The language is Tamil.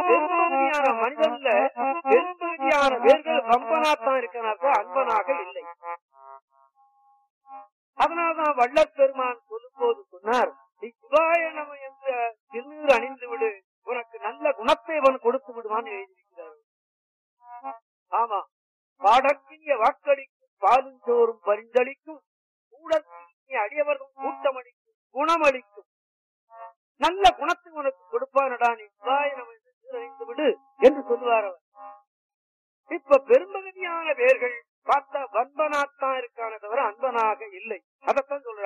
பெரும்பகுதியான மனிதன்ல பெரும்பகுதியான வேர்கள் வம்பனாத்தான் இருக்கிறார்கள் அன்பனாக இல்லை அதனால்தான் வள்ளற் பெருமான் சொல்லும் போது சொன்னார் "நீ சிவாய நம என்ற திருநீர் அணிந்து விடு உனக்கு நல்ல குணத்தை அவன் கொடுத்து விடுவான் எழுதியிருக்கிறார் ஆமா பாடக்கிய வாக்களிக்கும் பாலும் சோறும் பரிந்தளிக்கும் கூடக்கிய அடியவர்கள் கூட்டமளிக்கும் குணமளிக்கும் நல்ல குணத்தை உனக்கு கொடுப்பானடா நீ சிவாய நம என்று திருநீர் அணிந்து விடு என்று சொல்லுவார் அவர் இப்ப பெரும்பகுதியான வேர்கள் பார்த்தா வன்பனாத்தான் இருக்கானே தவிர அன்பனாக இல்லை அதைத்தான் சொல்ற